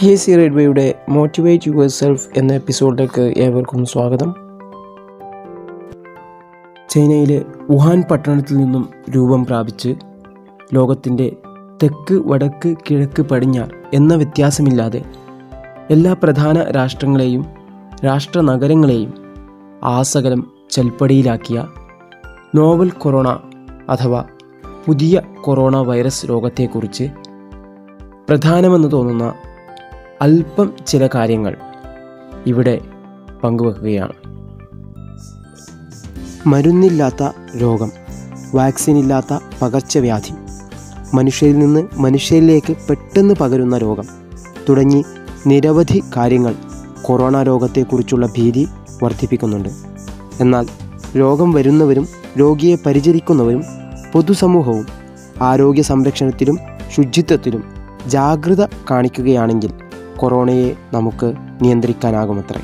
P S C റെഡ്വേയുടെ motivate yourself എന്ന എപ്പിസോഡിലേക്ക് ഏവർക്കും സ്വാഗതം ചൈനയിലെ വുഹാൻ പട്ടണത്തിൽ നിന്നും രൂപം പ്രാപിച്ച് ലോകത്തിൻ്റെ തെക്ക് വടക്ക് കിഴക്ക് പടിഞ്ഞാറ് എന്ന വ്യത്യാസമില്ലാതെ എല്ലാ പ്രധാന രാഷ്ട്രങ്ങളെയും രാഷ്ട്ര നഗരങ്ങളെയും ആസകലം ചെൽപ്പടിയിലാക്കിയ നോവൽ കൊറോണ അഥവാ പുതിയ കൊറോണ വൈറസ് രോഗത്തെക്കുറിച്ച് പ്രധാനമെന്ന് തോന്നുന്ന അല്പം ചില കാര്യങ്ങൾ ഇവിടെ പങ്കുവെക്കുകയാണ് മരുന്നില്ലാത്ത രോഗം വാക്സിൻ ഇല്ലാത്ത പകർച്ചവ്യാധി മനുഷ്യരിൽ നിന്ന് മനുഷ്യരിലേക്ക് പെട്ടെന്ന് പകരുന്ന രോഗം തുടങ്ങി നിരവധി കാര്യങ്ങൾ കൊറോണ രോഗത്തെക്കുറിച്ചുള്ള ഭീതി വർദ്ധിപ്പിക്കുന്നുണ്ട് എന്നാൽ രോഗം വരുന്നവരും രോഗിയെ പരിചരിക്കുന്നവരും പൊതുസമൂഹവും ആരോഗ്യ സംരക്ഷണത്തിലും ശുചിത്വത്തിലും ജാഗ്രത കാണിക്കുകയാണെങ്കിൽ കൊറോണയെ നമുക്ക് നിയന്ത്രിക്കാനാകുമത്രേ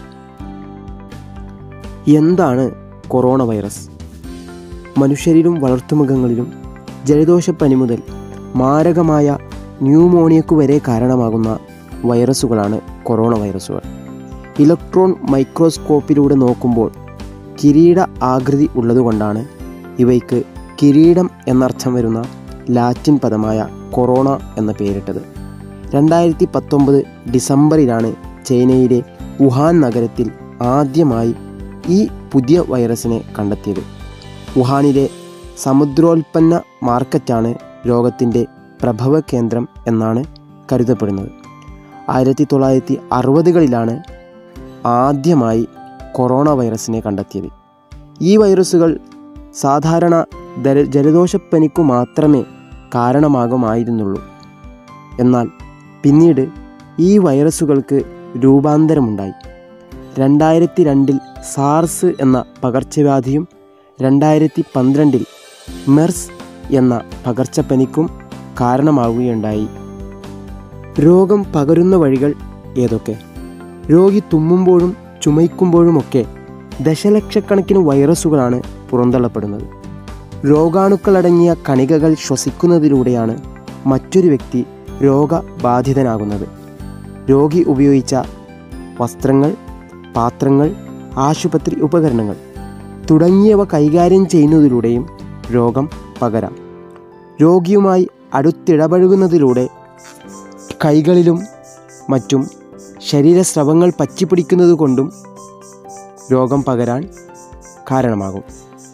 എന്താണ് കൊറോണ വൈറസ് മനുഷ്യരിലും വളർത്തുമൃഗങ്ങളിലും ജലദോഷപ്പനി മുതൽ മാരകമായ ന്യൂമോണിയക്കു വരെ കാരണമാകുന്ന വൈറസുകളാണ് കൊറോണ വൈറസുകൾ ഇലക്ട്രോൺ മൈക്രോസ്കോപ്പിലൂടെ നോക്കുമ്പോൾ കിരീട ആകൃതി ഉള്ളതുകൊണ്ടാണ് ഇവയ്ക്ക് കിരീടം എന്നർത്ഥം വരുന്ന ലാറ്റിൻ പദമായ കൊറോണ എന്ന പേരിട്ടത് രണ്ടായിരത്തി പത്തൊമ്പത് ഡിസംബറിലാണ് ചൈനയിലെ വുഹാൻ നഗരത്തിൽ ആദ്യമായി ഈ പുതിയ വൈറസിനെ കണ്ടെത്തിയത് വുഹാനിലെ സമുദ്രോൽപ്പന്ന മാർക്കറ്റാണ് രോഗത്തിൻ്റെ പ്രഭവ കേന്ദ്രം എന്നാണ് കരുതപ്പെടുന്നത് ആയിരത്തി തൊള്ളായിരത്തി അറുപതുകളിലാണ് ആദ്യമായി കൊറോണ വൈറസിനെ കണ്ടെത്തിയത് ഈ വൈറസുകൾ സാധാരണ ദര ജലദോഷപ്പനിക്കു മാത്രമേ കാരണമാകുമായിരുന്നുള്ളൂ എന്നാൽ പിന്നീട് ഈ വൈറസുകൾക്ക് രൂപാന്തരമുണ്ടായി രണ്ടായിരത്തി രണ്ടിൽ സാർസ് എന്ന പകർച്ചവ്യാധിയും രണ്ടായിരത്തി പന്ത്രണ്ടിൽ മെർസ് എന്ന പകർച്ചപ്പനിക്കും കാരണമാവുകയുണ്ടായി രോഗം പകരുന്ന വഴികൾ ഏതൊക്കെ രോഗി തുമ്മുമ്പോഴും ചുമയ്ക്കുമ്പോഴുമൊക്കെ ദശലക്ഷക്കണക്കിന് വൈറസുകളാണ് പുറന്തള്ളപ്പെടുന്നത് രോഗാണുക്കളടങ്ങിയ കണികകൾ ശ്വസിക്കുന്നതിലൂടെയാണ് മറ്റൊരു വ്യക്തി രോഗബാധിതനാകുന്നത് രോഗി ഉപയോഗിച്ച വസ്ത്രങ്ങൾ പാത്രങ്ങൾ ആശുപത്രി ഉപകരണങ്ങൾ തുടങ്ങിയവ കൈകാര്യം ചെയ്യുന്നതിലൂടെയും രോഗം പകരാം രോഗിയുമായി അടുത്തിടപഴകുന്നതിലൂടെ കൈകളിലും മറ്റും ശരീരസ്രവങ്ങൾ പറ്റിപ്പിടിക്കുന്നത് കൊണ്ടും രോഗം പകരാൻ കാരണമാകും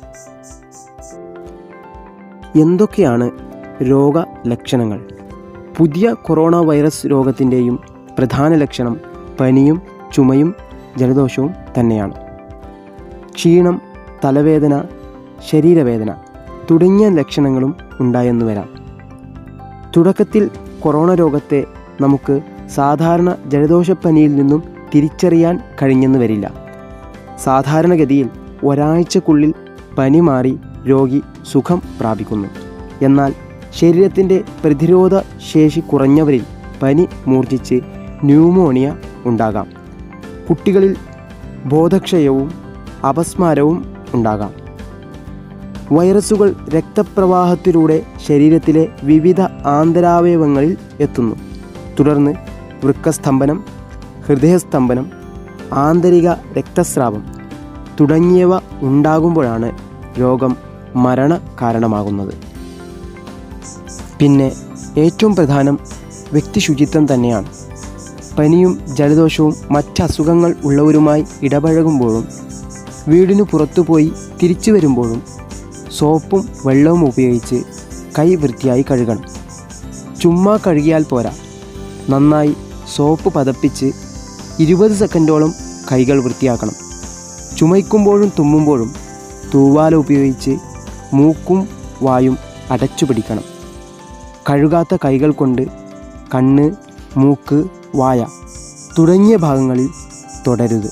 എന്തൊക്കെയാണ് രോഗലക്ഷണങ്ങൾ പുതിയ കൊറോണ വൈറസ് രോഗത്തിൻ്റെയും പ്രധാന ലക്ഷണം പനിയും ചുമയും ജലദോഷവും തന്നെയാണ് ക്ഷീണം തലവേദന ശരീരവേദന തുടങ്ങിയ ലക്ഷണങ്ങളും ഉണ്ടായെന്ന് വരാം തുടക്കത്തിൽ കൊറോണ രോഗത്തെ നമുക്ക് സാധാരണ ജലദോഷപ്പനിയിൽ നിന്നും തിരിച്ചറിയാൻ കഴിഞ്ഞെന്ന് വരില്ല സാധാരണഗതിയിൽ ഒരാഴ്ചക്കുള്ളിൽ പനി മാറി രോഗി സുഖം പ്രാപിക്കുന്നു എന്നാൽ ശരീരത്തിൻ്റെ പ്രതിരോധ ശേഷി കുറഞ്ഞവരിൽ പനി മൂർജിച്ച് ന്യൂമോണിയ ഉണ്ടാകാം കുട്ടികളിൽ ബോധക്ഷയവും അപസ്മാരവും ഉണ്ടാകാം വൈറസുകൾ രക്തപ്രവാഹത്തിലൂടെ ശരീരത്തിലെ വിവിധ ആന്തരാവയവങ്ങളിൽ എത്തുന്നു തുടർന്ന് വൃക്കസ്തംഭനം ഹൃദയസ്തംഭനം ആന്തരിക രക്തസ്രാവം തുടങ്ങിയവ ഉണ്ടാകുമ്പോഴാണ് രോഗം മരണ കാരണമാകുന്നത് പിന്നെ ഏറ്റവും പ്രധാനം വ്യക്തി ശുചിത്വം തന്നെയാണ് പനിയും ജലദോഷവും മറ്റസുഖങ്ങൾ ഉള്ളവരുമായി ഇടപഴകുമ്പോഴും വീടിനു പുറത്തുപോയി തിരിച്ചു വരുമ്പോഴും സോപ്പും വെള്ളവും ഉപയോഗിച്ച് കൈ വൃത്തിയായി കഴുകണം ചുമ്മാ കഴുകിയാൽ പോരാ നന്നായി സോപ്പ് പതപ്പിച്ച് ഇരുപത് സെക്കൻഡോളം കൈകൾ വൃത്തിയാക്കണം ചുമയ്ക്കുമ്പോഴും തുമ്മുമ്പോഴും തൂവാല ഉപയോഗിച്ച് മൂക്കും വായും അടച്ചു പിടിക്കണം കഴുകാത്ത കൈകൾ കൊണ്ട് കണ്ണ് മൂക്ക് വായ തുടങ്ങിയ ഭാഗങ്ങളിൽ തുടരുത്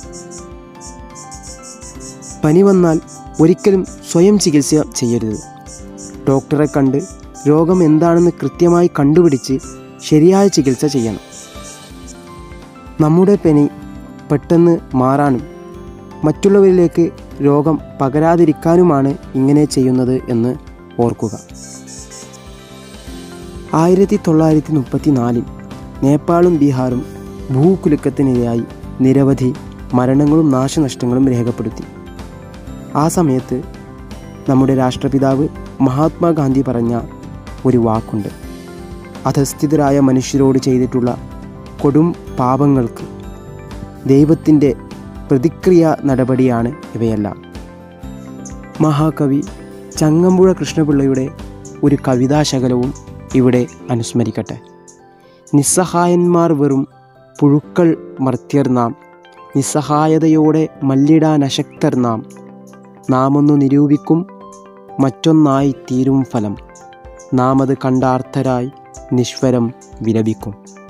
പനി വന്നാൽ ഒരിക്കലും സ്വയം ചികിത്സ ചെയ്യരുത് ഡോക്ടറെ കണ്ട് രോഗം എന്താണെന്ന് കൃത്യമായി കണ്ടുപിടിച്ച് ശരിയായ ചികിത്സ ചെയ്യണം നമ്മുടെ പനി പെട്ടെന്ന് മാറാനും മറ്റുള്ളവരിലേക്ക് രോഗം പകരാതിരിക്കാനുമാണ് ഇങ്ങനെ ചെയ്യുന്നത് എന്ന് ഓർക്കുക ആയിരത്തി തൊള്ളായിരത്തി മുപ്പത്തി നാലിൽ നേപ്പാളും ബീഹാറും ഭൂകുലുക്കത്തിനിരയായി നിരവധി മരണങ്ങളും നാശനഷ്ടങ്ങളും രേഖപ്പെടുത്തി ആ സമയത്ത് നമ്മുടെ രാഷ്ട്രപിതാവ് മഹാത്മാഗാന്ധി പറഞ്ഞ ഒരു വാക്കുണ്ട് അധസ്ഥിതരായ മനുഷ്യരോട് ചെയ്തിട്ടുള്ള കൊടും പാപങ്ങൾക്ക് ദൈവത്തിൻ്റെ പ്രതിക്രിയ നടപടിയാണ് ഇവയെല്ലാം മഹാകവി ചങ്ങമ്പുഴ കൃഷ്ണപിള്ളയുടെ ഒരു കവിതാശകലവും ഇവിടെ അനുസ്മരിക്കട്ടെ നിസ്സഹായന്മാർ വെറും പുഴുക്കൾ മർത്യർ നാം നിസ്സഹായതയോടെ മല്ലിടാൻ അശക്തർ നാം നാമൊന്നു നിരൂപിക്കും മറ്റൊന്നായി തീരും ഫലം നാം അത് കണ്ടാർത്ഥരായി നിഷ്ഫരം വിലപിക്കും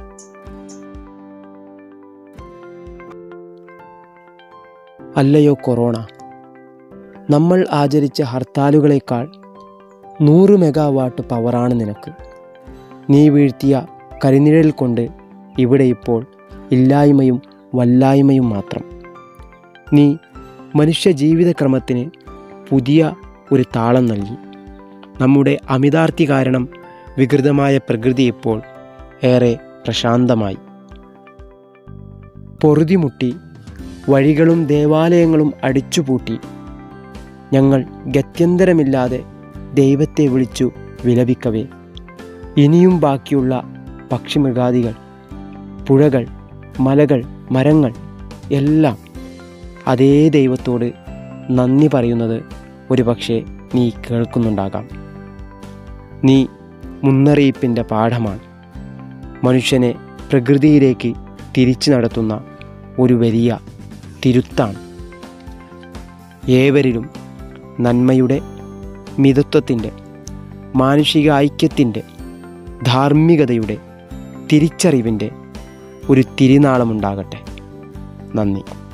അല്ലയോ കൊറോണ നമ്മൾ ആചരിച്ച ഹർത്താലുകളേക്കാൾ നൂറ് മെഗാവാട്ട് പവറാണ് നിനക്ക് നീ വീഴ്ത്തിയ കരിനിഴൽ കൊണ്ട് ഇവിടെ ഇപ്പോൾ ഇല്ലായ്മയും വല്ലായ്മയും മാത്രം നീ മനുഷ്യ ജീവിതക്രമത്തിന് പുതിയ ഒരു താളം നൽകി നമ്മുടെ അമിതാർത്തി കാരണം വികൃതമായ പ്രകൃതി ഇപ്പോൾ ഏറെ പ്രശാന്തമായി പൊറുതിമുട്ടി വഴികളും ദേവാലയങ്ങളും അടിച്ചുപൂട്ടി ഞങ്ങൾ ഗത്യന്തരമില്ലാതെ ദൈവത്തെ വിളിച്ചു വിലപിക്കവേ ഇനിയും ബാക്കിയുള്ള പക്ഷിമൃഗാദികൾ പുഴകൾ മലകൾ മരങ്ങൾ എല്ലാം അതേ ദൈവത്തോട് നന്ദി പറയുന്നത് ഒരുപക്ഷെ നീ കേൾക്കുന്നുണ്ടാകാം നീ മുന്നറിയിപ്പിൻ്റെ പാഠമാണ് മനുഷ്യനെ പ്രകൃതിയിലേക്ക് തിരിച്ചു നടത്തുന്ന ഒരു വലിയ തിരുത്താണ് ഏവരിലും നന്മയുടെ മിതത്വത്തിൻ്റെ മാനുഷിക ഐക്യത്തിൻ്റെ ധാർമ്മികതയുടെ തിരിച്ചറിവിൻ്റെ ഒരു തിരിനാളമുണ്ടാകട്ടെ നന്ദി